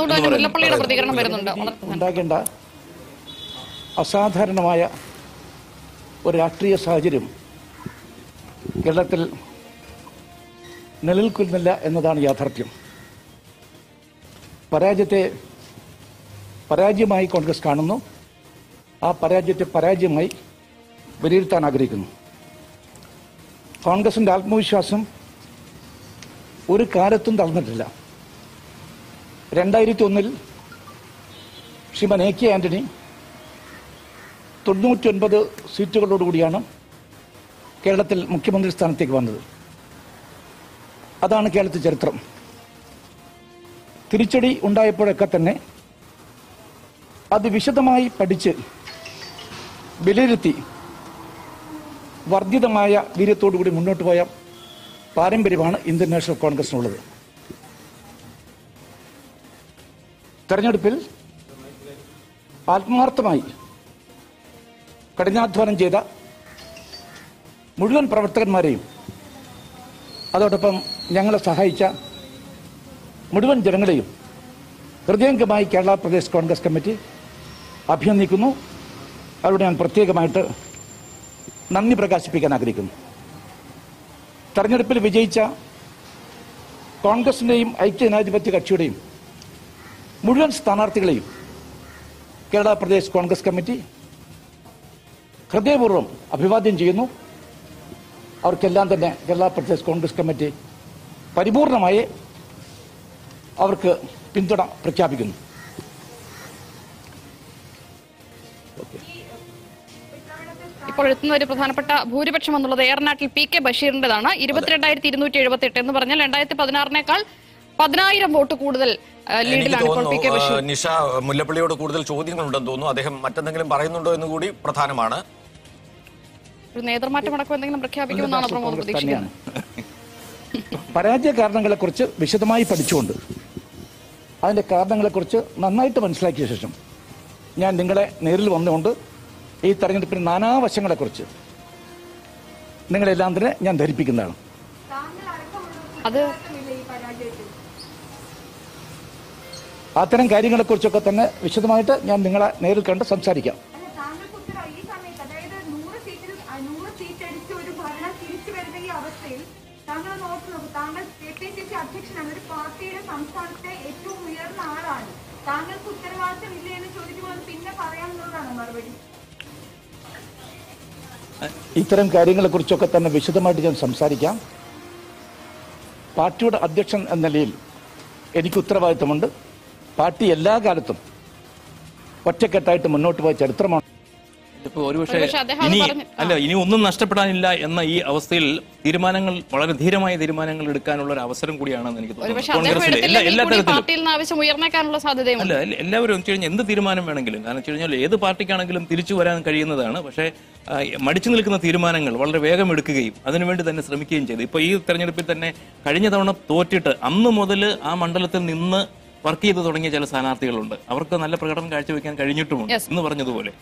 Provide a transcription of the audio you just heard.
അതുകൊണ്ട് തന്നെ എന്ന് മുല്ലപ്പള്ളിയുടെ പറയുന്നു. പ്രതികരണം വരുന്നുണ്ട് വളരെ പ്രധാനം. ഉണ്ടാകേണ്ട അസാധാരണമായ ഒരു രാഷ്ട്രീയ സാഹചര്യം കേരളത്തിൽ നിലനിൽക്കുന്നില്ല എന്നതാണ് യാഥാർത്ഥ്യം പരാജയത്തെ പരാജയമായി കോൺഗ്രസ് കാണുന്നു ആ പരാജയത്തെ പരാജയമായി വിലയിരുത്താൻ ആഗ്രഹിക്കുന്നു കോൺഗ്രസിന്റെ ആത്മവിശ്വാസം ഒരു കാലത്തും തളർന്നിട്ടില്ല രണ്ടായിരത്തി ഒന്നിൽ ശ്രീമൻ എ കെ ആന്റണി തൊണ്ണൂറ്റൊൻപത് സീറ്റുകളോടുകൂടിയാണ് കേരളത്തിൽ മുഖ്യമന്ത്രി സ്ഥാനത്തേക്ക് വന്നത് അതാണ് കേരളത്തിൽ ചരിത്രം തിരിച്ചടി ഉണ്ടായപ്പോഴൊക്കെ തന്നെ അത് വിശദമായി പഠിച്ച് വിലയിരുത്തി വർദ്ധിതമായ വീര്യത്തോടുകൂടി മുന്നോട്ട് പോയ പാരമ്പര്യമാണ് ഇന്ത്യൻ നാഷണൽ കോൺഗ്രസിനുള്ളത് തെരഞ്ഞെടുപ്പിൽ ആത്മാർത്ഥമായി കഠിനാധ്വാനം ചെയ്ത മുഴുവൻ പ്രവർത്തകന്മാരെയും അതോടൊപ്പം ഞങ്ങളെ സഹായിച്ച മുഴുവൻ ജനങ്ങളെയും ഹൃദയംഗമായി കേരള പ്രദേശ് കോൺഗ്രസ് കമ്മിറ്റി അഭിനന്ദിക്കുന്നു അവരോട് ഞാൻ പ്രത്യേകമായിട്ട് നന്ദി പ്രകാശിപ്പിക്കാൻ ആഗ്രഹിക്കുന്നു തെരഞ്ഞെടുപ്പിൽ വിജയിച്ച കോൺഗ്രസിൻ്റെയും ഐക്യജനാധിപത്യ കക്ഷിയുടെയും മുഴുവൻ സ്ഥാനാർത്ഥികളെയും കേരള പ്രദേശ് കോൺഗ്രസ് കമ്മിറ്റി ഹൃദയപൂർവ്വം അഭിവാദ്യം ചെയ്യുന്നു അവർക്കെല്ലാം തന്നെ കേരള പ്രദേശ് കോൺഗ്രസ് കമ്മിറ്റി പരിപൂർണമായി അവർക്ക് പിന്തുണ പ്രഖ്യാപിക്കുന്നു ഇപ്പോൾ എത്തുന്ന ഒരു പ്രധാനപ്പെട്ട ഭൂരിപക്ഷം എന്നുള്ളത് ഏറനാട്ടിൽ പി കെ ബഷീറിന്റേതാണ് ഇരുപത്തിരണ്ടായിരത്തി ഇരുന്നൂറ്റി എഴുപത്തി എട്ട് എന്ന് പറഞ്ഞാൽ രണ്ടായിരത്തി പതിനാറിനേക്കാൾ പതിനായിരം വോട്ട് കൂടുതൽ ആ, എനിക്ക് ലീഡിലാണ് ഇപ്പോൾ പി കെ തോന്നുന്നു ബഷീർ ആ, നിഷ മുല്ലപ്പള്ളിയോട് കൂടുതൽ ചോദ്യങ്ങളുണ്ടെന്ന് തോന്നുന്നു അദ്ദേഹം മറ്റെന്തെങ്കിലും പറയുന്നുണ്ടോ എന്ന് കൂടി പ്രധാനമാണ് ഒരു നേതൃമാറ്റം അടക്കം എന്തെങ്കിലും പ്രഖ്യാപിക്കുമെന്നാണ് പ്രമോദ് കോൺഗ്രസ് പ്രതീക്ഷിക്കുന്നത് തന്നെയാണ് പരാജയ കാരണങ്ങളെക്കുറിച്ച് വിശദമായി പഠിച്ചുകൊണ്ട് അതിന്റെ കാരണങ്ങളെക്കുറിച്ച് നന്നായിട്ട് മനസ്സിലാക്കിയ ശേഷം ഞാൻ നിങ്ങളെ നേരിൽ വന്നുകൊണ്ട് ഈ തെരഞ്ഞെടുപ്പിന്റെ നാനാവശങ്ങളെക്കുറിച്ച് നിങ്ങളെല്ലാം തന്നെ ഞാൻ ധരിപ്പിക്കുന്നതാണ് അത് അത്തരം കാര്യങ്ങളെക്കുറിച്ചൊക്കെ തന്നെ വിശദമായിട്ട് ഞാൻ നിങ്ങളെ നേരിൽ കണ്ട് സംസാരിക്കാം അല്ല താങ്കൾക്ക് ഉത്തരം ഈ സമയത്ത് അതായത് നൂറ് സീറ്റിൽ ആ, നൂറ് സീറ്റ് അടിച്ച് ഒരു ഭരണം തിരിച്ചു വരുന്ന ഈ അവസ്ഥയിൽ താങ്കൾ ഒന്ന് ഓർത്ത് നോക്കൂ താങ്കൾ കെ പി സി സി അധ്യക്ഷനാണ് ഒരു പാർട്ടിയുടെ സംസ്ഥാനത്തെ ഏറ്റവും ഉയർന്ന ആളാണ് താങ്കൾക്ക് ഉത്തരവാദിത്തം ഇല്ല എന്ന് ചോദിക്കുമ്പോൾ അത് പിന്നെ പറയാമെന്നുള്ളതാണ് മറുപടി ഇത്തരം കാര്യങ്ങളെക്കുറിച്ചൊക്കെ തന്നെ വിശദമായിട്ട് ഞാൻ സംസാരിക്കാം പാർട്ടിയുടെ അധ്യക്ഷൻ എന്ന നിലയിൽ എനിക്ക് ഉത്തരവാദിത്തമുണ്ട് പാർട്ടി എല്ലാ കാലത്തും ഒറ്റക്കെട്ടായിട്ട് മുന്നോട്ട് പോയ ചരിത്രമാണ് ഇപ്പൊ ഒരുപക്ഷെ ഒരുപക്ഷെ അദ്ദേഹം അത് ഇനി പറഞ്ഞു. ആ. അല്ല ഇനി ഒന്നും നഷ്ടപ്പെടാനില്ല എന്ന ഈ അവസ്ഥയിൽ തീരുമാനങ്ങൾ വളരെ ധീരമായ തീരുമാനങ്ങൾ എടുക്കാനുള്ള ഒരു അവസരം കൂടിയാണെന്ന് എനിക്ക് ഒരുപക്ഷെ തോന്നുന്നു അദ്ദേഹം കോൺഗ്രസിലെ എല്ലാ എടുത്തില്ലെങ്കിൽ എല്ലാ കൂടി തരത്തിലും പാർട്ടിയിൽ നിന്ന് ആവശ്യം ഉയർന്നേക്കാനുള്ള സാധ്യതയുമുണ്ട് അല്ല എല്ല- എല്ലാവരും വെച്ച് കഴിഞ്ഞാൽ എന്ത് തീരുമാനം വേണമെങ്കിലും കാരണം വെച്ച് കഴിഞ്ഞാൽ ഏത് പാർട്ടിക്കാണെങ്കിലും തിരിച്ചു വരാൻ കഴിയുന്നതാണ് പക്ഷേ ആ, മടിച്ചു നിൽക്കുന്ന തീരുമാനങ്ങൾ വളരെ വേഗം എടുക്കുകയും അതിനുവേണ്ടി തന്നെ ശ്രമിക്കുകയും ചെയ്തു ഇപ്പൊ ഈ തെരഞ്ഞെടുപ്പിൽ തന്നെ കഴിഞ്ഞ തവണ തോറ്റിട്ട് അന്ന് മുതൽ ആ മണ്ഡലത്തിൽ നിന്ന് വർക്ക് ചെയ്ത് തുടങ്ങിയ ചില സ്ഥാനാർത്ഥികളുണ്ട് അവർക്ക് നല്ല പ്രകടനം കാഴ്ചവെക്കാൻ കഴിഞ്ഞിട്ടുമുണ്ട് Yes. എന്ന് പറഞ്ഞതുപോലെ